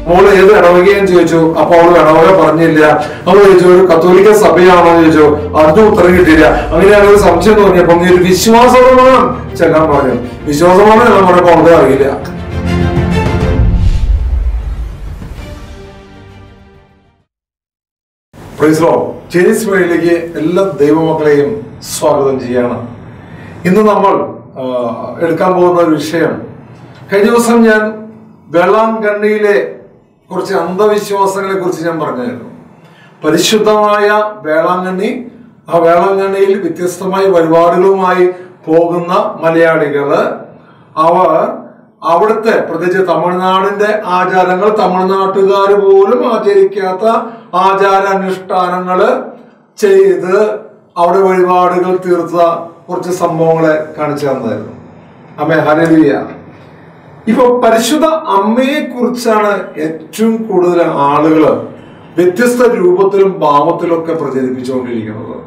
മോള് ഏത് ഇടവകയെന്ന് ചോദിച്ചു അപ്പൊ അവള് ഇടവക പറഞ്ഞില്ല അവൾ ചോദിച്ചു ഒരു കത്തോലിക്ക സഭയാണോ എന്ന് ചോദിച്ചു അതിന് ഉത്തരം കിട്ടിയില്ല അങ്ങനെയാണ് ഒരു സംശയം തോന്നിയപ്പോ നീ ഒരു വിശ്വാസമാണ് ചെല്ലാൻ പറഞ്ഞു വിശ്വാസമാണ് ചെല്ലാൻ പറഞ്ഞപ്പോ അവൾക്ക് അറിയില്ല പ്രൈസ്ലോ ജെനിസ് വഴിയിലേക്ക് എല്ലാ ദൈവമക്കളെയും സ്വാഗതം ചെയ്യണം ഇന്ന് നമ്മൾ ആ, എടുക്കാൻ പോകുന്ന ഒരു വിഷയം കഴിഞ്ഞ ദിവസം ഞാൻ വേളാങ്കണ്ണിയിലെ കുറച്ച് അന്ധവിശ്വാസങ്ങളെ കുറിച്ച് ഞാൻ പറഞ്ഞായിരുന്നു പരിശുദ്ധമായ വേളാങ്കണ്ണി ആ വേളാങ്കണ്ണിയിൽ വ്യത്യസ്തമായ വഴിപാടുകളുമായി പോകുന്ന മലയാളികള് അവർ അവിടുത്തെ പ്രത്യേകിച്ച് തമിഴ്നാടിന്റെ ആചാരങ്ങൾ തമിഴ്നാട്ടുകാർ പോലും ആചരിക്കാത്ത ആചാരാനുഷ്ഠാനങ്ങള് ചെയ്ത് അവിടെ വഴിപാടുകൾ തീർത്ത കുറച്ച് സംഭവങ്ങളെ കാണിച്ചു തന്നായിരുന്നു അമ്മേ ഹരലിയ ഇപ്പൊ പരിശുദ്ധ അമ്മയെ കുറിച്ചാണ് ഏറ്റവും കൂടുതൽ ആളുകൾ വ്യത്യസ്ത രൂപത്തിലും ഭാവത്തിലും ഒക്കെ പ്രചരിപ്പിച്ചുകൊണ്ടിരിക്കുന്നത്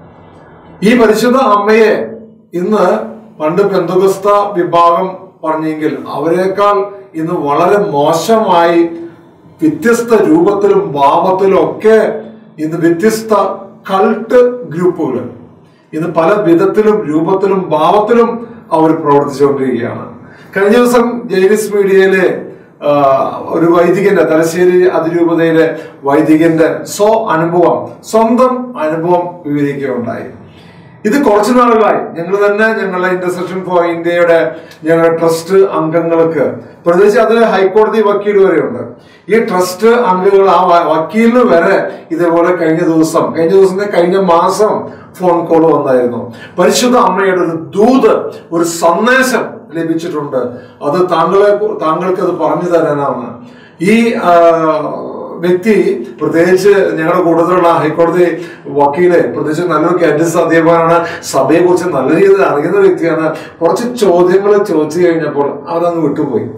ഈ പരിശുദ്ധ അമ്മയെ ഇന്ന് പണ്ട് പെന്തകുസ്ത വിഭാഗം പറഞ്ഞെങ്കിൽ അവരെക്കാൾ ഇന്ന് വളരെ മോശമായി വ്യത്യസ്ത രൂപത്തിലും ഭാവത്തിലും ഒക്കെ ഇന്ന് വ്യത്യസ്ത കൾട്ട് ഗ്രൂപ്പുകൾ ഇന്ന് പല വിധത്തിലും രൂപത്തിലും ഭാവത്തിലും അവർ പ്രവർത്തിച്ചുകൊണ്ടിരിക്കുകയാണ് കഴിഞ്ഞ ദിവസം ജൈനിസ് മീഡിയയിലെ ആ, ഒരു വൈദികന്റെ തലശ്ശേരി അതിരൂപതയിലെ വൈദികന്റെ സ്വ അനുഭവം സ്വന്തം അനുഭവം വിവരിക്കുകയുണ്ടായി ഇത് കുറച്ചു നാളുകളായി ഞങ്ങൾ തന്നെ ഞങ്ങളുടെ ഇന്റർസെക്ഷൻ ഫോർ ഇന്ത്യയുടെ ഞങ്ങളുടെ ട്രസ്റ്റ് അംഗങ്ങൾക്ക് പ്രത്യേകിച്ച് അതിൽ ഹൈക്കോടതി വക്കീൽ വരെയുണ്ട് ഈ ട്രസ്റ്റ് അംഗങ്ങൾ ആ വ- വക്കീലിന് വരെ ഇതേപോലെ കഴിഞ്ഞ ദിവസം കഴിഞ്ഞ ദിവസം കഴിഞ്ഞ മാസം ഫോൺ കോൾ വന്നായിരുന്നു പരിശുദ്ധ അമ്മയുടെ ഒരു ദൂത് ഒരു സന്ദേശം ലഭിച്ചിട്ടുണ്ട് അത് താങ്കളെ താങ്കൾക്ക് അത് പറഞ്ഞു തരാനാണ് ഈ ആ, വ്യക്തി പ്രത്യേകിച്ച് ഞങ്ങളുടെ കൂട്ടത്തിലുള്ള ഹൈക്കോടതി വക്കീല് പ്രത്യേകിച്ച് നല്ലൊരു കാറ്റസ് അധ്യാപകനാണ് സഭയെ കുറിച്ച് നല്ല രീതിയിൽ അറിയുന്ന വ്യക്തിയാണ് കുറച്ച് ചോദ്യങ്ങൾ ചോദിച്ചു കഴിഞ്ഞപ്പോൾ അവരങ്ങ് വിട്ടുപോയി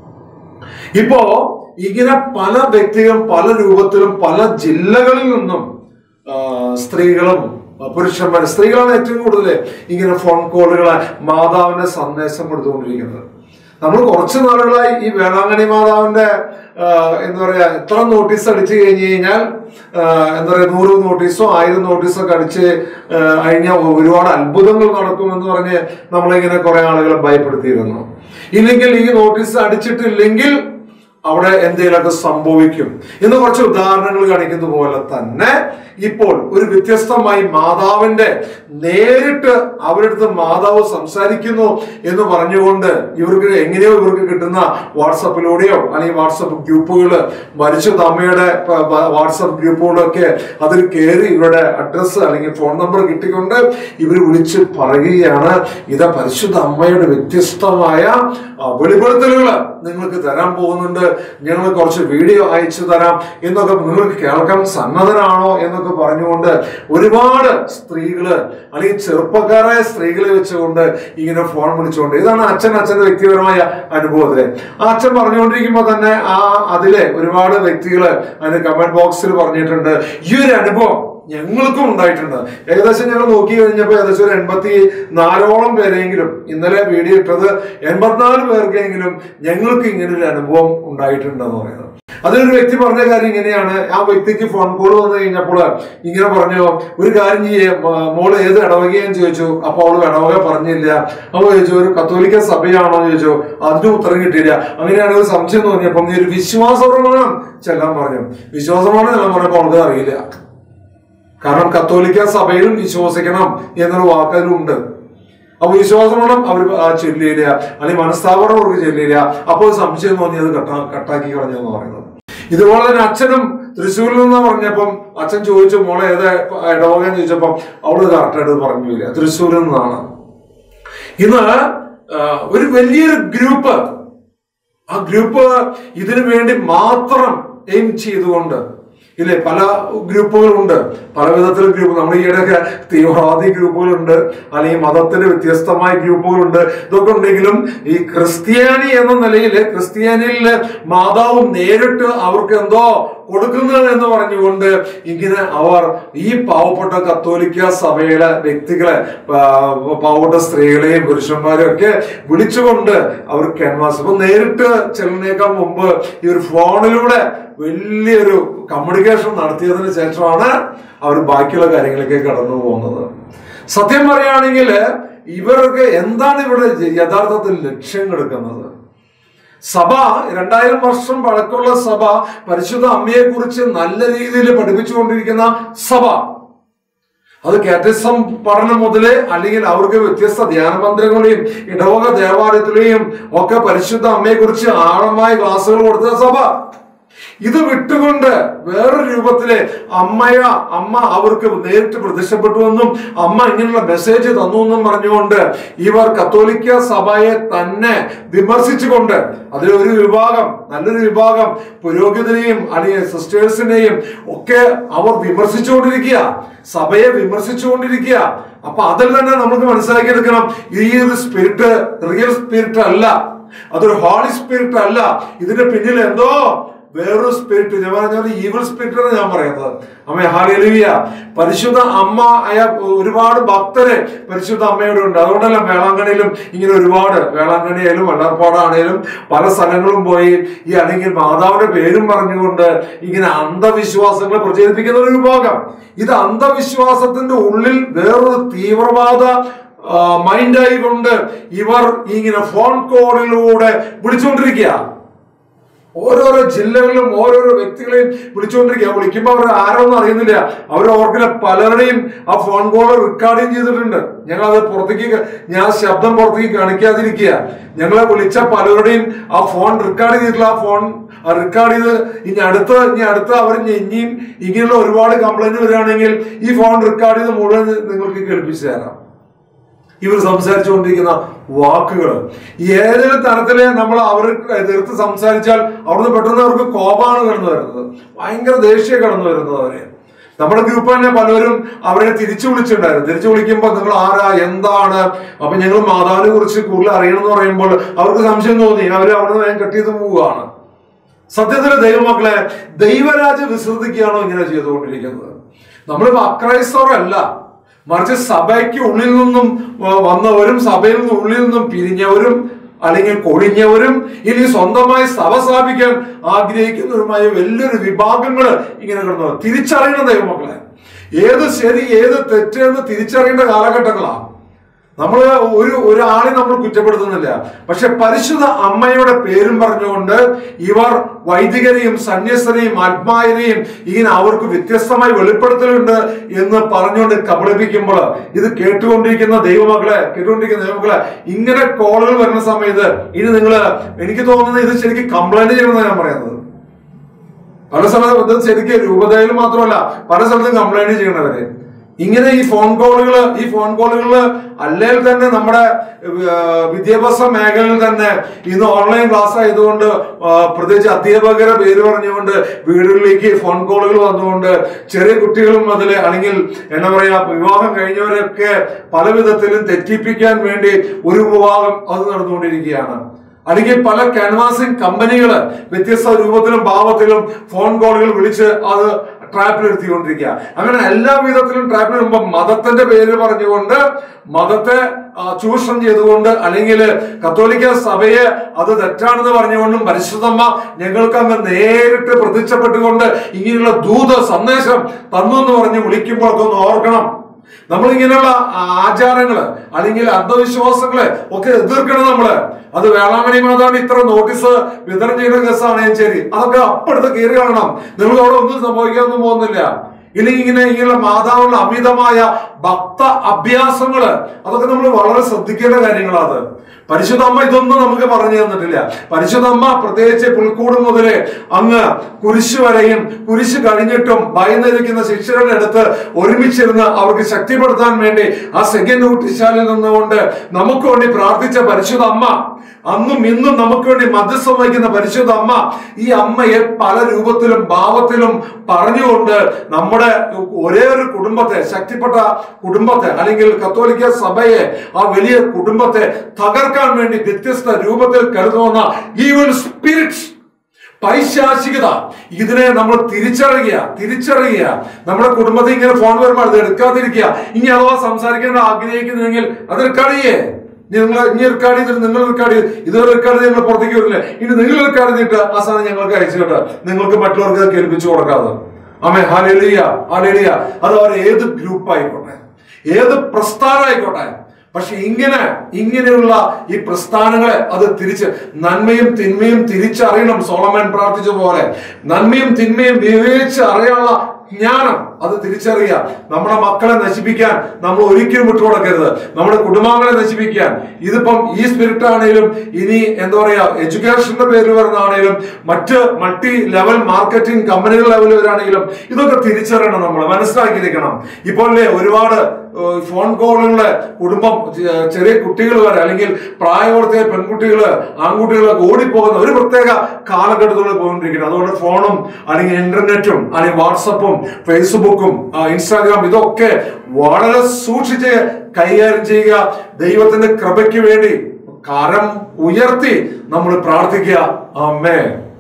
ഇപ്പോ ഇങ്ങനെ പല വ്യക്തികളും പല രൂപത്തിലും പല ജില്ലകളിൽ നിന്നും ആ, സ്ത്രീകളും ആ, പുരുഷന്മാരും സ്ത്രീകളാണ് ഏറ്റവും കൂടുതൽ ഇങ്ങനെ ഫോൺ കോളുകളെ മാതാവിന്റെ സന്ദേശം കൊടുത്തുകൊണ്ടിരിക്കുന്നത് നമ്മൾ കുറച്ച് നാളുകളായി ഈ വേളാങ്കണ്ണി മാതാവിന്റെ ആ, എന്താ പറയാ എത്ര നോട്ടീസ് അടിച്ചു കഴിഞ്ഞു കഴിഞ്ഞാൽ ആ, എന്താ പറയാ നൂറ് നോട്ടീസോ ആയിരം നോട്ടീസോ ഒക്കെ അടിച്ച് ആ, കഴിഞ്ഞാൽ ഒരുപാട് അത്ഭുതങ്ങൾ നടക്കുമെന്ന് പറഞ്ഞ് നമ്മളിങ്ങനെ കുറെ ആളുകളെ ഭയപ്പെടുത്തിയിരുന്നു ഇല്ലെങ്കിൽ ഈ നോട്ടീസ് അടിച്ചിട്ടില്ലെങ്കിൽ അവിടെ എന്തെങ്കിലുമൊക്കെ സംഭവിക്കും എന്ന് കുറച്ച് ഉദാഹരണങ്ങൾ കാണിക്കുന്ന പോലെ തന്നെ ഇപ്പോൾ ഒരു വ്യത്യസ്തമായി മാതാവിന്റെ നേരിട്ട് അവരുടെ അടുത്ത് മാതാവ് സംസാരിക്കുന്നു എന്ന് പറഞ്ഞുകൊണ്ട് ഇവർക്ക് എങ്ങനെയോ ഇവർക്ക് കിട്ടുന്ന വാട്സപ്പിലൂടെയോ അല്ലെങ്കിൽ വാട്സപ്പ് ഗ്രൂപ്പുകൾ മരിച്ച അമ്മയുടെ പ- പ- വാട്സപ്പ് ഗ്രൂപ്പുകളൊക്കെ അതിൽ കയറി ഇവരുടെ അഡ്രസ്സ് അല്ലെങ്കിൽ ഫോൺ നമ്പർ കിട്ടിക്കൊണ്ട് ഇവർ വിളിച്ച് പറയുകയാണ് ഇത് പരിശുദ്ധ അമ്മയുടെ വ്യത്യസ്തമായ ആ, വെളിപ്പെടുത്തലുകൾ നിങ്ങൾക്ക് തരാൻ പോകുന്നുണ്ട് ഞങ്ങൾ കുറച്ച് വീഡിയോ അയച്ചു തരാം എന്നൊക്കെ നിങ്ങൾക്ക് കേൾക്കാൻ സന്നദ്ധരാണോ എന്നൊക്കെ പറഞ്ഞുകൊണ്ട് ഒരുപാട് സ്ത്രീകള് അല്ലെങ്കിൽ ചെറുപ്പക്കാരായ സ്ത്രീകളെ വെച്ചുകൊണ്ട് ഇങ്ങനെ ഫോൺ വിളിച്ചുകൊണ്ട് ഇതാണ് അച്ഛൻ അച്ഛന്റെ വ്യക്തിപരമായ അനുഭവത്തില് ആ അച്ഛൻ പറഞ്ഞുകൊണ്ടിരിക്കുമ്പോൾ തന്നെ ആ അതിലെ ഒരുപാട് വ്യക്തികള് അതിന് കമന്റ് ബോക്സിൽ പറഞ്ഞിട്ടുണ്ട് ഈ ഒരു അനുഭവം ഞങ്ങൾക്കും ഉണ്ടായിട്ടുണ്ട് ഏകദേശം ഞങ്ങൾ നോക്കി കഴിഞ്ഞപ്പോൾ ഏകദേശം ഒരു എൺപത്തി നാലോളം പേരെങ്കിലും ഇന്നലെ വീഡിയോ ഇട്ടത് എൺപത്തിനാല് പേർക്കെങ്കിലും ഞങ്ങൾക്ക് ഇങ്ങനെ ഒരു അനുഭവം ഉണ്ടായിട്ടുണ്ടെന്ന് പറയുന്നത് അതിലൊരു വ്യക്തി പറഞ്ഞ കാര്യം ഇങ്ങനെയാണ് ആ വ്യക്തിക്ക് ഫോൺ കോൾ വന്നു കഴിഞ്ഞപ്പോൾ ഇങ്ങനെ പറഞ്ഞു ഒരു കാര്യം ചെയ്യേ മ- മോള് ഏത് ഇടവകയെന്ന് ചോദിച്ചു അപ്പൊ അവള് ഇടവക പറഞ്ഞില്ല അവൾ ചോദിച്ചു ഒരു കത്തോലിക്ക സഭയാണോ എന്ന് ചോദിച്ചു അതിന് ഉത്തരം കിട്ടിയില്ല അങ്ങനെയാണ് ഒരു സംശയം തോന്നിയപ്പം നീ ഒരു വിശ്വാസപ്രമാണം ചെല്ലാൻ പറഞ്ഞു വിശ്വാസപ്രമാണം ചെല്ലാൻ പറഞ്ഞപ്പോൾ അവൾക്ക് അറിയില്ല കാരണം കത്തോലിക്ക സഭയിലും വിശ്വസിക്കണം എന്നൊരു വാക്കതിലുണ്ട് അപ്പൊ വിശ്വാസമോണം അവർ ചൊല്ലിയില്ല അല്ലെങ്കിൽ മനസ്താപനം അവർക്ക് ചൊല്ലിയില്ല അപ്പോൾ ഒരു സംശയം തോന്നി അത് കട്ടാ കട്ടാക്കി കളഞ്ഞു എന്ന് പറയുന്നത് ഇതുപോലെ തന്നെ അച്ഛനും തൃശ്ശൂരിൽ നിന്ന് പറഞ്ഞപ്പം അച്ഛൻ ചോദിച്ചു മോളെ ഏതാ ഇടവകയെന്ന് ചോദിച്ചപ്പം അവള് കറക്റ്റായിട്ട് പറഞ്ഞില്ല തൃശ്ശൂരിൽ നിന്നാണ് ഇന്ന് ആ, ഒരു വലിയൊരു ഗ്രൂപ്പ് ആ ഗ്രൂപ്പ് ഇതിനു വേണ്ടി മാത്രം എയിം ചെയ്തുകൊണ്ട് ഇല്ലേ പല ഗ്രൂപ്പുകളുണ്ട് പല വിധത്തിലുള്ള ഗ്രൂപ്പ് നമ്മൾ ഈയിടെയൊക്കെ തീവ്രവാദി ഗ്രൂപ്പുകളുണ്ട് അല്ലെങ്കിൽ മതത്തിന്റെ വ്യത്യസ്തമായ ഗ്രൂപ്പുകളുണ്ട് ഇതൊക്കെ ഉണ്ടെങ്കിലും ഈ ക്രിസ്ത്യാനി എന്ന നിലയിൽ ക്രിസ്ത്യാനിയില് മാതാവ് നേരിട്ട് അവർക്ക് എന്തോ കൊടുക്കുന്നത് എന്ന് പറഞ്ഞുകൊണ്ട് ഇങ്ങനെ അവർ ഈ പാവപ്പെട്ട കത്തോലിക്ക സഭയിലെ വ്യക്തികളെ ആ, പാവപ്പെട്ട സ്ത്രീകളെയും പുരുഷന്മാരെയും ഒക്കെ വിളിച്ചുകൊണ്ട് അവർ ക്യാൻവാസ് അപ്പൊ നേരിട്ട് ചെല്ലുന്നേക്കാൾ മുമ്പ് ഈ ഒരു ഫോണിലൂടെ വലിയൊരു കമ്മ്യൂണിക്കേഷൻ നടത്തിയതിനു ശേഷമാണ് അവർ ബാക്കിയുള്ള കാര്യങ്ങളിലേക്ക് കടന്നു പോകുന്നത് സത്യം പറയുകയാണെങ്കിൽ ഇവർക്ക് എന്താണ് ഇവിടെ യഥാർത്ഥത്തിൽ ലക്ഷ്യം എടുക്കുന്നത് സഭ രണ്ടായിരം വർഷം പഴക്കമുള്ള സഭ പരിശുദ്ധ അമ്മയെ കുറിച്ച് നല്ല രീതിയിൽ പഠിപ്പിച്ചുകൊണ്ടിരിക്കുന്ന സഭ അത് കാറ്റസം പഠനം മുതലേ അല്ലെങ്കിൽ അവർക്ക് വ്യത്യസ്ത ധ്യാന മന്ദിരങ്ങളെയും ഇടവക ദേവാലയത്തിലെയും ഒക്കെ പരിശുദ്ധ അമ്മയെ കുറിച്ച് ആഴമായ ക്ലാസ്സുകൾ കൊടുത്ത സഭ ഇത് വിട്ടുകൊണ്ട് വേറൊരു രൂപത്തില് അമ്മയ അമ്മ അവർക്ക് നേരിട്ട് പ്രത്യക്ഷപ്പെട്ടുവെന്നും അമ്മ ഇങ്ങനെയുള്ള മെസ്സേജ് തന്നു എന്നും പറഞ്ഞുകൊണ്ട് ഇവർ കത്തോലിക്ക സഭയെ തന്നെ വിമർശിച്ചുകൊണ്ട് അതിലൊരു വിഭാഗം നല്ലൊരു വിഭാഗം പുരോഹിതനെയും അല്ലെങ്കിൽ സിസ്റ്റേഴ്സിനെയും ഒക്കെ അവർ വിമർശിച്ചുകൊണ്ടിരിക്കുക സഭയെ വിമർശിച്ചുകൊണ്ടിരിക്കുക അപ്പൊ അതിൽ തന്നെ നമുക്ക് മനസ്സിലാക്കിയെടുക്കണം ഈ ഒരു സ്പിരിറ്റ് റിയൽ സ്പിരിറ്റ് അല്ല അതൊരു ഹോളി സ്പിരിറ്റ് അല്ല ഇതിന്റെ പിന്നിൽ എന്തോ വേറൊരു സ്പിരിറ്റ് ഞാൻ പറഞ്ഞ ഈവിൾ സ്പിരിറ്റ് ആണ് ഞാൻ പറയുന്നത് അമ്മ ഹാലിയ പരിശുദ്ധ അമ്മ ആയ ഒരുപാട് ഭക്തര് പരിശുദ്ധ അമ്മയോട് ഉണ്ട് അതുകൊണ്ടല്ല വേളാങ്കണ്ണിയിലും ഇങ്ങനെ ഒരുപാട് വേളാങ്കണ്ണിയായാലും വള്ളർപ്പാടാണേലും പല സ്ഥലങ്ങളും പോയി ഈ അല്ലെങ്കിൽ മാതാവിന്റെ പേരും പറഞ്ഞുകൊണ്ട് ഇങ്ങനെ അന്ധവിശ്വാസങ്ങൾ പ്രചരിപ്പിക്കുന്ന ഒരു വിഭാഗം ഇത് അന്ധവിശ്വാസത്തിന്റെ ഉള്ളിൽ വേറൊരു തീവ്രവാദ മൈൻഡായി കൊണ്ട് ഇവർ ഇങ്ങനെ ഫോൺ കോളിലൂടെ വിളിച്ചുകൊണ്ടിരിക്കുക ഓരോരോ ജില്ലകളിലും ഓരോരോ വ്യക്തികളെയും വിളിച്ചുകൊണ്ടിരിക്കുക വിളിക്കുമ്പോൾ അവർ ആരോന്നും അറിയുന്നില്ല അവർ ഓർക്കില്ല പലരുടെയും ആ ഫോൺ കോൾ റെക്കോർഡിങ് ചെയ്തിട്ടുണ്ട് ഞങ്ങൾ അത് പുറത്തേക്ക് ക- ഞാൻ ശബ്ദം പുറത്തേക്ക് കാണിക്കാതിരിക്കുക ഞങ്ങളെ വിളിച്ച പലരുടെയും ആ ഫോൺ റെക്കോർഡ് ചെയ്തിട്ടുള്ള ആ ഫോൺ റെക്കോർഡ് ചെയ്ത് ഇനി അടുത്ത് ഇനി അടുത്ത് അവർ ഇനി ഇനിയും ഇങ്ങനെയുള്ള ഒരുപാട് കംപ്ലൈന്റ് വരികയാണെങ്കിൽ ഈ ഫോൺ റെക്കോർഡ് ചെയ്ത് മുഴുവൻ നിങ്ങൾക്ക് കേൾപ്പിച്ചു തരാം ഇവർ സംസാരിച്ചുകൊണ്ടിരിക്കുന്ന വാക്കുകൾ ഏതൊരു തരത്തില് നമ്മൾ അവർ എതിർത്ത് സംസാരിച്ചാൽ അവിടുന്ന് പെട്ടെന്ന് അവർക്ക് കോപാണ് കടന്നു വരുന്നത് ഭയങ്കര ദേഷ്യം കടന്നു വരുന്നത് അവരെ നമ്മുടെ ഗ്രൂപ്പ് തന്നെ പലരും അവരെ തിരിച്ചു വിളിച്ചിട്ടുണ്ടായിരുന്നു തിരിച്ചു വിളിക്കുമ്പോൾ നിങ്ങൾ ആരാ എന്താണ് അപ്പൊ ഞങ്ങൾ മാതാവിനെ കുറിച്ച് കൂടുതൽ അറിയണം എന്ന് പറയുമ്പോൾ അവർക്ക് സംശയം തോന്നി അവർ അവിടുന്ന് വേഗം കട്ട് ചെയ്ത് പോവുകയാണ് സത്യത്തിലെ ദൈവമക്കളെ ദൈവരാജ വിസ്തൃതിക്കാണോ ഇങ്ങനെ ചെയ്തുകൊണ്ടിരിക്കുന്നത് നമ്മളിപ്പോ അക്രൈസ്തവരല്ല മറിച്ച് സഭയ്ക്ക് ഉള്ളിൽ നിന്നും വ- വന്നവരും സഭയിൽ നിന്നും ഉള്ളിൽ നിന്നും പിരിഞ്ഞവരും അല്ലെങ്കിൽ കൊഴിഞ്ഞവരും ഇനി സ്വന്തമായി സഭ സ്ഥാപിക്കാൻ ആഗ്രഹിക്കുന്നവരുമായ വലിയൊരു വിഭാഗങ്ങൾ ഇങ്ങനെ കിടന്നു തിരിച്ചറിയണം ദൈവമക്കളെ ഏത് ശരി ഏത് തെറ്റ് എന്ന് തിരിച്ചറിയേണ്ട കാലഘട്ടങ്ങളാണ് നമ്മൾ ഒരു ഒരാളെ നമ്മൾ കുറ്റപ്പെടുത്തുന്നില്ല പക്ഷെ പരിശുദ്ധ അമ്മയുടെ പേരും പറഞ്ഞുകൊണ്ട് ഇവർ വൈദികരെയും സന്യസ്തരെയും ആത്മായരെയും ഇങ്ങനെ അവർക്ക് വ്യത്യസ്തമായി വെളിപ്പെടുത്തലുണ്ട് എന്ന് പറഞ്ഞുകൊണ്ട് കബളിപ്പിക്കുമ്പോൾ ഇത് കേട്ടുകൊണ്ടിരിക്കുന്ന ദൈവമക്കളെ കേട്ടുകൊണ്ടിരിക്കുന്ന ദൈവമക്കളെ ഇങ്ങനെ കോളുകൾ വരുന്ന സമയത്ത് ഇനി നിങ്ങൾ എനിക്ക് തോന്നുന്നത് ഇത് ശരിക്കും കംപ്ലൈന്റ് ചെയ്യണമെന്ന് ഞാൻ പറയുന്നത് പല സ്ഥലത്തും ഇത് ശരിക്കും രൂപതയിൽ മാത്രമല്ല പല സ്ഥലത്തും കംപ്ലൈന്റ് ചെയ്യണവര് ഇങ്ങനെ ഈ ഫോൺ കോളുകൾ ഈ ഫോൺ കോളുകൾ അല്ലെങ്കിൽ തന്നെ നമ്മുടെ ആ, വിദ്യാഭ്യാസ മേഖലയിൽ തന്നെ ഇന്ന് ഓൺലൈൻ ക്ലാസ് ആയതുകൊണ്ട് ആ, പ്രത്യേകിച്ച് അധ്യാപകരെ പേര് പറഞ്ഞുകൊണ്ട് വീടുകളിലേക്ക് ഫോൺ കോളുകൾ വന്നുകൊണ്ട് ചെറിയ കുട്ടികളും അതിൽ അല്ലെങ്കിൽ എന്താ പറയാ വിവാഹം കഴിഞ്ഞവരൊക്കെ പല വിധത്തിലും തെറ്റിപ്പിക്കാൻ വേണ്ടി ഒരു വിഭാഗം അത് നടന്നുകൊണ്ടിരിക്കുകയാണ് അല്ലെങ്കിൽ പല ക്യാൻവാസിംഗ് കമ്പനികൾ വ്യത്യസ്ത രൂപത്തിലും ഭാവത്തിലും ഫോൺ കോളുകൾ വിളിച്ച് അത് ട്രാപ്പിലെടുത്തിക്കൊണ്ടിരിക്കുക അങ്ങനെ എല്ലാ വിധത്തിലും ട്രാപ്പിൽ വരുമ്പോൾ മതത്തിന്റെ പേര് പറഞ്ഞുകൊണ്ട് മതത്തെ ആ, ചൂഷണം ചെയ്തുകൊണ്ട് അല്ലെങ്കിൽ കത്തോലിക്ക സഭയെ അത് തെറ്റാണെന്ന് പറഞ്ഞുകൊണ്ടും പരിശുദ്ധമ്മ ഞങ്ങൾക്ക് അങ്ങ് നേരിട്ട് പ്രതിച്ഛപ്പെട്ടുകൊണ്ട് ഇങ്ങനെയുള്ള ദൂത സന്ദേശം തന്നു എന്ന് പറഞ്ഞ് വിളിക്കുമ്പോഴൊക്കെ ഒന്ന് ഓർക്കണം നമ്മൾ ഇങ്ങനെയുള്ള ആചാരങ്ങള് അല്ലെങ്കിൽ അന്ധവിശ്വാസങ്ങളെ ഒക്കെ എതിർക്കണം നമ്മള് അത് വേളാങ്കണി മാതാവിന് ഇത്ര നോട്ടീസ് വിതരണം ചെയ്യുന്ന കേസാണെങ്കിലും ശരി അതൊക്കെ അപ്പെടുത്ത് കയറി കാണണം നിങ്ങൾക്ക് അവിടെ ഒന്നും സംഭവിക്കാനൊന്നും പോകുന്നില്ല ഇല്ലെങ്കിൽ ഇങ്ങനെ ഇങ്ങനെയുള്ള മാതാവിനുള്ള അമിതമായ ഭക്ത അഭ്യാസങ്ങള് അതൊക്കെ നമ്മൾ വളരെ ശ്രദ്ധിക്കേണ്ട കാര്യങ്ങളാണ് അത് പരിശുദ്ധ അമ്മ ഇതൊന്നും നമുക്ക് പറഞ്ഞു തന്നിട്ടില്ല പരിശുദ്ധ അമ്മ പ്രത്യേകിച്ച് പുൽക്കൂട് മുതലേ അങ്ങ് കുരിശ് വരെയും കുരിശ് കഴിഞ്ഞിട്ടും ഭയന്നിരിക്കുന്ന ശിഷ്യരുടെ അടുത്ത് ഒരുമിച്ചിരുന്ന് അവർക്ക് ശക്തിപ്പെടുത്താൻ വേണ്ടി ആ സെക്കൻഡ് ഊട്ടിശാലിൽ നിന്നുകൊണ്ട് നമുക്ക് വേണ്ടി പ്രാർത്ഥിച്ച പരിശുദ്ധ അമ്മ അന്നും ഇന്നും നമുക്ക് വേണ്ടി മധ്യസ്ഥം വഹിക്കുന്ന പരിശുദ്ധ അമ്മ ഈ അമ്മയെ പല രൂപത്തിലും ഭാവത്തിലും പറഞ്ഞുകൊണ്ട് നമ്മുടെ ഒരേ ഒരു കുടുംബത്തെ ശക്തിപ്പെട്ട കുടുംബത്തെ അല്ലെങ്കിൽ കത്തോലിക്ക സഭയെ ആ വലിയ കുടുംബത്തെ തകർക്കാൻ വേണ്ടി വ്യത്യസ്ത രൂപത്തിൽ കരുതുന്ന ഈവൽ സ്പിരിറ്റ്സ് പൈശാചികത ഇതിനെ നമ്മൾ തിരിച്ചറിയുക തിരിച്ചറിയുക നമ്മുടെ കുടുംബത്തിൽ ഇങ്ങനെ ഫോൺ വരുമ്പോൾ അത് എടുക്കാതിരിക്കുക ഇനി അഥവാ സംസാരിക്കാൻ ആഗ്രഹിക്കുന്നുവെങ്കിൽ അത് റെക്കോർഡ് ചെയ്യേ നിങ്ങൾ ഇനി റെക്കോർഡ് ചെയ്തിട്ട് നിങ്ങൾ റെക്കോർഡ് ചെയ്ത് ഇതുവരെ റെക്കോർഡ് ചെയ്ത് നിങ്ങൾ പുറത്തേക്ക് വരില്ലേ ഇനി നിങ്ങൾ റെക്കോർഡ് ചെയ്തിട്ട് ആ സാധനം ഞങ്ങൾക്ക് അയച്ചു കേട്ടോ നിങ്ങൾക്ക് മറ്റുള്ളവർക്ക് അത് കേൾപ്പിച്ചു കൊടുക്കാതെ അമ്മേ ഹാലേലിയ ഹാലേലിയ അത് അവർ ഏത് ഗ്രൂപ്പ് ആയിക്കോട്ടെ ഏത് പ്രസ്ഥാനം ആയിക്കോട്ടെ പക്ഷെ ഇങ്ങനെ ഇങ്ങനെയുള്ള ഈ പ്രസ്ഥാനങ്ങളെ അത് തിരിച്ച് നന്മയും തിന്മയും തിരിച്ചറിയണം സോളമൻ പ്രാർത്ഥിച്ച പോലെ നന്മയും തിന്മയും വിവേചിച്ച് അറിയാനുള്ള ജ്ഞാനം അത് തിരിച്ചറിയുക നമ്മുടെ മക്കളെ നശിപ്പിക്കാൻ നമ്മൾ ഒരിക്കലും വിട്ടുകൊടുക്കരുത് നമ്മുടെ കുടുംബാംഗങ്ങളെ നശിപ്പിക്കാൻ ഇതിപ്പം ഈ സ്പിരിറ്റ് ആണെങ്കിലും ഇനി എന്താ പറയാ എഡ്യൂക്കേഷന്റെ പേരിൽ വരുന്നതാണെങ്കിലും മറ്റ് മൾട്ടി ലെവൽ മാർക്കറ്റിംഗ് കമ്പനികൾ ലെവലിൽ വരാണെങ്കിലും ഇതൊക്കെ തിരിച്ചറിയണം നമ്മൾ മനസ്സിലാക്കിയിരിക്കണം ഇപ്പോൾ അല്ലേ ഒരുപാട് ഏഹ്, ഫോൺ കോളുകള് കുടുംബം ചെ- ചെറിയ കുട്ടികൾ വരെ അല്ലെങ്കിൽ പ്രായപൂർത്തിയായ പെൺകുട്ടികള് ആൺകുട്ടികളൊക്കെ ഓടിപ്പോകുന്ന ഒരു പ്രത്യേക കാലഘട്ടത്തിലൂടെ പോയിക്കൊണ്ടിരിക്കുന്നത് അതുകൊണ്ട് ഫോണും അല്ലെങ്കിൽ ഇന്റർനെറ്റും അല്ലെങ്കിൽ വാട്സപ്പും ഫേസ്ബുക്കും ആ, ഇൻസ്റ്റാഗ്രാം ഇതൊക്കെ വളരെ സൂക്ഷിച്ച് കൈകാര്യം ചെയ്യുക ദൈവത്തിന്റെ കൃപയ്ക്ക് വേണ്ടി കരം ഉയർത്തി നമ്മൾ പ്രാർത്ഥിക്കുക അമ്മേ